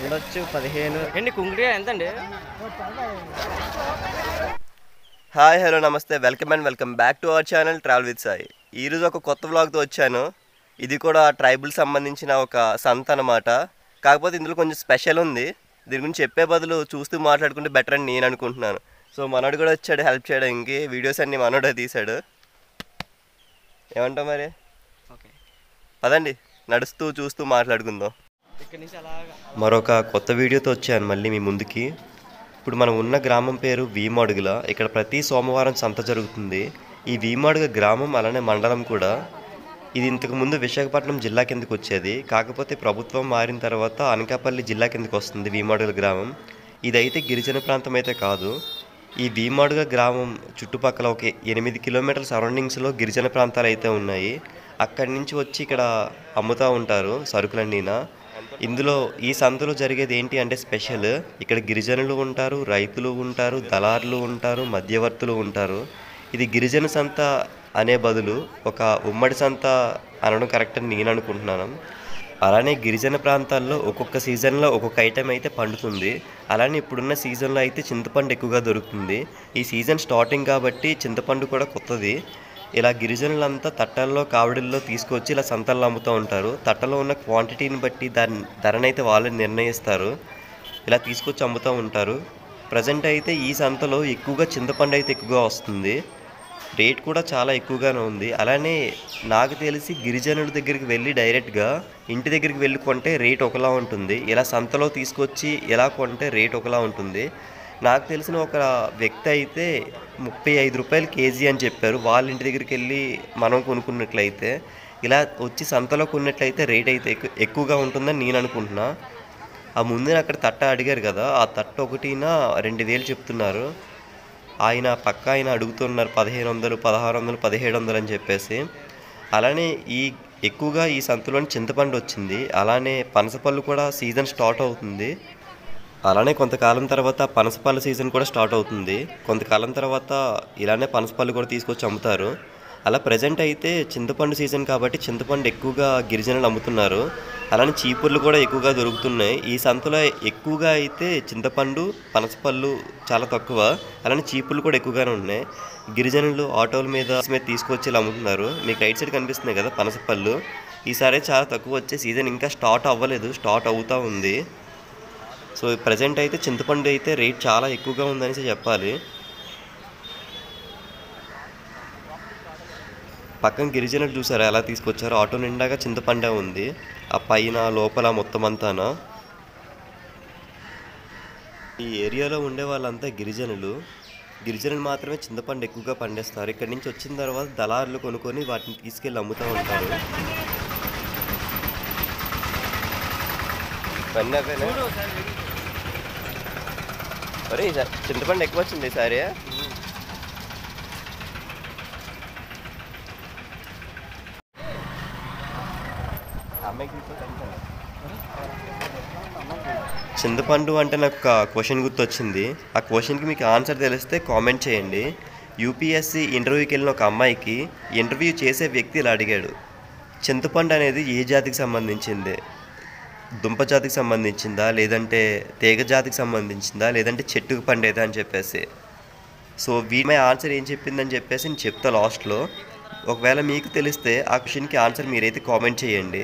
ఉండొచ్చు పదిహేను ఏంటి కుంకుడి ఎంతండి హాయ్ హలో నమస్తే welcome and welcome back to our channel travel with Sai ఈరోజు ఒక కొత్త వ్లాగ్తో వచ్చాను ఇది కూడా ట్రైబుల్ సంబంధించిన ఒక సంత అనమాట కాకపోతే ఇందులో కొంచెం స్పెషల్ ఉంది దీని గురించి చెప్పే బదులు చూస్తూ మాట్లాడుకుంటే బెటర్ అని నేను అనుకుంటున్నాను సో మనోడు కూడా వచ్చాడు హెల్ప్ చేయడానికి వీడియోస్ అన్ని మనోడే తీశాడు ఏమంటావు మరి ఓకే పదండి నడుస్తూ చూస్తూ మాట్లాడుకుందాం ఇక్కడ నుంచి అలాగా మరొక కొత్త వీడియోతో వచ్చాను మళ్ళీ మీ ముందుకి ఇప్పుడు మనం ఉన్న గ్రామం పేరు వీమడుగుల ఇక్కడ ప్రతి సోమవారం సంత జరుగుతుంది ఈ వీమడుగ గ్రామం అలానే మండలం కూడా ఇది ఇంతకు ముందు విశాఖపట్నం జిల్లా కిందకు వచ్చేది కాకపోతే ప్రభుత్వం మారిన తర్వాత అనకాపల్లి జిల్లా కిందకు వస్తుంది వీమడుగల గ్రామం ఇదైతే గిరిజన ప్రాంతం అయితే కాదు ఈ భీమాడుగ గ్రామం చుట్టుపక్కల ఒక ఎనిమిది కిలోమీటర్ల సరౌండింగ్స్లో గిరిజన ప్రాంతాలు అయితే ఉన్నాయి అక్కడి నుంచి వచ్చి ఇక్కడ అమ్ముతూ ఉంటారు సరుకులన్నీనా ఇందులో ఈ సంతలో జరిగేది ఏంటి అంటే స్పెషల్ ఇక్కడ గిరిజనులు ఉంటారు రైతులు ఉంటారు దళారులు ఉంటారు మధ్యవర్తులు ఉంటారు ఇది గిరిజన సంత అనే బదులు ఒక ఉమ్మడి సంత అనడం కరెక్ట్ అని నేను అనుకుంటున్నాను అలానే గిరిజన ప్రాంతాల్లో ఒక్కొక్క సీజన్లో ఒక్కొక్క ఐటెం అయితే పండుతుంది అలానే ఇప్పుడున్న సీజన్లో అయితే చింతపండు ఎక్కువగా దొరుకుతుంది ఈ సీజన్ స్టార్టింగ్ కాబట్టి చింతపండు కూడా కొత్తది ఇలా గిరిజనులంతా తట్టల్లో కావడిల్లో తీసుకొచ్చి ఇలా సంతల్లో అమ్ముతూ ఉంటారు తట్టలో ఉన్న క్వాంటిటీని బట్టి దాని ధరనైతే వాళ్ళే నిర్ణయిస్తారు ఇలా తీసుకొచ్చి అమ్ముతూ ఉంటారు ప్రజెంట్ అయితే ఈ సంతలో ఎక్కువగా చింతపండు అయితే ఎక్కువగా వస్తుంది రేట్ కూడా చాలా ఎక్కువగానే ఉంది అలానే నాకు తెలిసి గిరిజనుల దగ్గరికి వెళ్ళి డైరెక్ట్గా ఇంటి దగ్గరికి వెళ్ళి కొంటే రేట్ ఒకలా ఉంటుంది ఇలా సంతలో తీసుకొచ్చి ఎలా కొంటే రేట్ ఒకలా ఉంటుంది నాకు తెలిసిన ఒక వ్యక్తి అయితే ముప్పై ఐదు రూపాయలు కేజీ అని చెప్పారు వాళ్ళ ఇంటి దగ్గరికి వెళ్ళి మనం కొనుక్కున్నట్లయితే ఇలా వచ్చి సంతలో కొన్నట్లయితే రేట్ అయితే ఎక్కు- ఎక్కువగా ఉంటుందని నేను అనుకుంటున్నా ఆ ముందే అక్కడ తట్ట అడిగారు కదా ఆ తట్ట ఒకటిన రెండు వేలు చెప్తున్నారు ఆయన పక్క ఆయన అడుగుతున్నారు పదిహేను వందలు పదహారు వందలు పదిహేడు వందలు అని చెప్పేసి అలానే ఈ ఎక్కువగా ఈ సంతలోని చింతపండు వచ్చింది అలానే పనసపళ్ళు కూడా సీజన్ స్టార్ట్ అవుతుంది అలానే కొంతకాలం తర్వాత పనసపళ్ళ సీజన్ కూడా స్టార్ట్ అవుతుంది కొంతకాలం తర్వాత ఇలానే పనసపళ్ళు కూడా తీసుకొచ్చి అమ్ముతారు అలా ప్రజెంట్ అయితే చింతపండు సీజన్ కాబట్టి చింతపండు ఎక్కువగా గిరిజనులు అమ్ముతున్నారు అలానే చీపుర్లు కూడా ఎక్కువగా దొరుకుతున్నాయి ఈ సంతలో ఎక్కువగా అయితే చింతపండు పనసపళ్ళు చాలా తక్కువ అలానే చీపుర్లు కూడా ఎక్కువగానే ఉన్నాయి గిరిజనులు ఆటోల మీద మీద తీసుకొచ్చి ఇలా అమ్ముతున్నారు మీకు రైట్ సైడ్ కనిపిస్తున్నాయి కదా పనసపళ్ళు ఈసారి చాలా తక్కువ వచ్చే సీజన్ ఇంకా స్టార్ట్ అవ్వలేదు స్టార్ట్ అవుతూ ఉంది సో ప్రజెంట్ అయితే చింతపండు అయితే రేట్ చాలా ఎక్కువగా ఉందనేసి చెప్పాలి పక్కన గిరిజనులు చూసారా ఎలా తీసుకొచ్చారో ఆటో నిండాగా చింతపండే ఉంది ఆ పైన లోపల మొత్తం అంతానా ఈ ఏరియాలో ఉండే వాళ్ళంతా గిరిజనులు గిరిజనులు మాత్రమే చింతపండు ఎక్కువగా పండిస్తారు ఇక్కడి నుంచి వచ్చిన తర్వాత దళారులు కొనుక్కొని వాటిని తీసుకెళ్ళి అమ్ముతూ ఉంటారు అరే ఈసారి చింతపండు ఎక్కువ వచ్చింది ఈసారి చింతపండు అంటే నాకు ఒక క్వశ్చన్ గుర్తొచ్చింది ఆ క్వశ్చన్కి మీకు ఆన్సర్ తెలిస్తే కామెంట్ చేయండి యూపీఎస్సి ఇంటర్వ్యూకి వెళ్ళిన ఒక అమ్మాయికి ఇంటర్వ్యూ చేసే వ్యక్తి ఇలా అడిగాడు చింతపండు అనేది ఏ జాతికి సంబంధించింది దుంప జాతికి సంబంధించిందా లేదంటే తీగ జాతికి సంబంధించిందా లేదంటే చెట్టుకు పండేదా అని చెప్పేసి సో వీటి ఆన్సర్ ఏం చెప్పిందని చెప్పేసి నేను చెప్తా లాస్ట్లో ఒకవేళ మీకు తెలిస్తే ఆ క్వశ్చన్కి ఆన్సర్ మీరైతే కామెంట్ చేయండి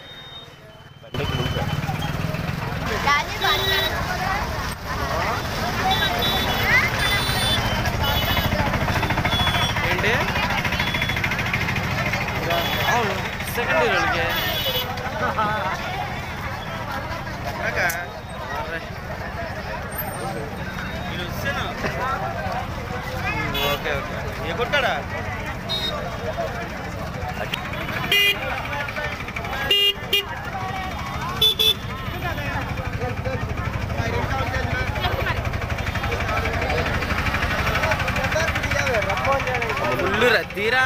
ఏంటి అవును సెకండ్ ఇయర్కి ఓకే ఓకే ఏ కొట్టాడా ఫుల్ రద్దీరా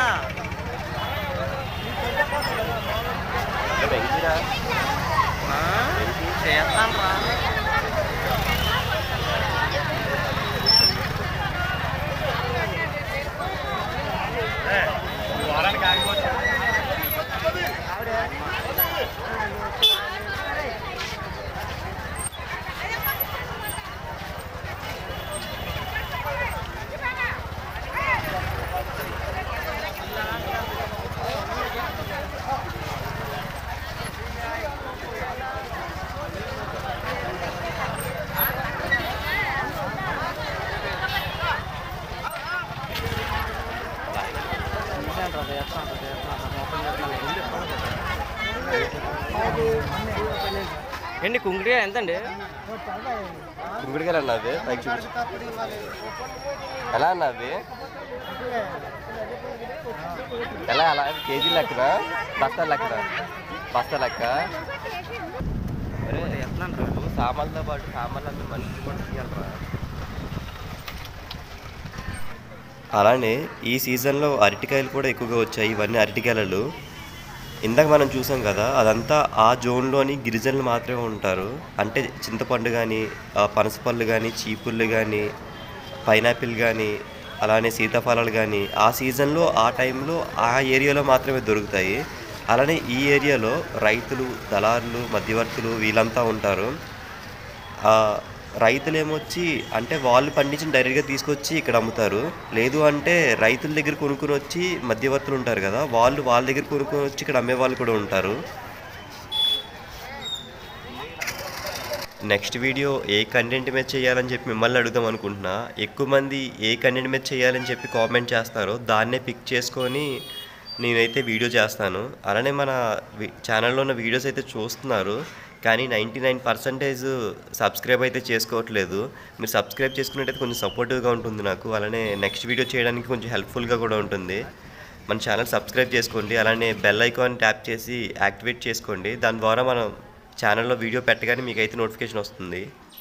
చేస్తాను రా వారానికి ఆగిపోతుంది ఏంటి కుంకుడి ఎంత అండి కుంకుడుకాయలు అన్న అవి పైకి చూపించు ఎలా అన్న అవి ఎలా ఎలా కేజీ లెక్కన బస్తా లెక్కన బస్తా లెక్క అరే నువ్వు సామాన్లతో పాటు సామాన్లు అందరూ మనుషులు కూడా తీయాలరా అలానే ఈ సీజన్లో అరటికాయలు కూడా ఎక్కువగా వచ్చాయి ఇవన్నీ అరటికాయలు ఇందాక మనం చూసాం కదా అదంతా ఆ జోన్లోని గిరిజనులు మాత్రమే ఉంటారు అంటే చింతపండు కానీ పనసపళ్ళు కానీ చీపుళ్ళు కానీ పైనాపిల్ కానీ అలానే సీతాఫలాలు కానీ ఆ సీజన్లో ఆ టైంలో ఆ ఏరియాలో మాత్రమే దొరుకుతాయి అలానే ఈ ఏరియాలో రైతులు దళారులు మధ్యవర్తులు వీళ్ళంతా ఉంటారు ఆ, రైతులు ఏమొచ్చి అంటే వాళ్ళు పండించిన డైరెక్ట్గా తీసుకొచ్చి ఇక్కడ అమ్ముతారు లేదు అంటే రైతుల దగ్గర కొనుక్కొని వచ్చి మధ్యవర్తులు ఉంటారు కదా వాళ్ళు వాళ్ళ దగ్గర కొనుక్కొని వచ్చి ఇక్కడ అమ్మే వాళ్ళు కూడా ఉంటారు నెక్స్ట్ వీడియో ఏ కంటెంట్ మీద చేయాలని చెప్పి మిమ్మల్ని అడుగుదాం అనుకుంటున్నా ఎక్కువ మంది ఏ కంటెంట్ మీద చేయాలని చెప్పి కామెంట్ చేస్తారో దాన్నే పిక్ చేసుకొని నేనైతే వీడియో చేస్తాను అలానే మన వి- ఛానల్లో ఉన్న వీడియోస్ అయితే చూస్తున్నారు కానీ నైంటీ నైన్ పర్సెంటేజ్ సబ్స్క్రైబ్ అయితే చేసుకోవట్లేదు మీరు సబ్స్క్రైబ్ చేసుకున్నట్టయితే కొంచెం సపోర్టివ్గా ఉంటుంది నాకు అలానే నెక్స్ట్ వీడియో చేయడానికి కొంచెం హెల్ప్ఫుల్గా కూడా ఉంటుంది మన ఛానల్ సబ్స్క్రైబ్ చేసుకోండి అలానే బెల్ ఐకాన్ ట్యాప్ చేసి యాక్టివేట్ చేసుకోండి దాని ద్వారా మనం ఛానల్లో వీడియో పెట్టగానే మీకు అయితే నోటిఫికేషన్ వస్తుంది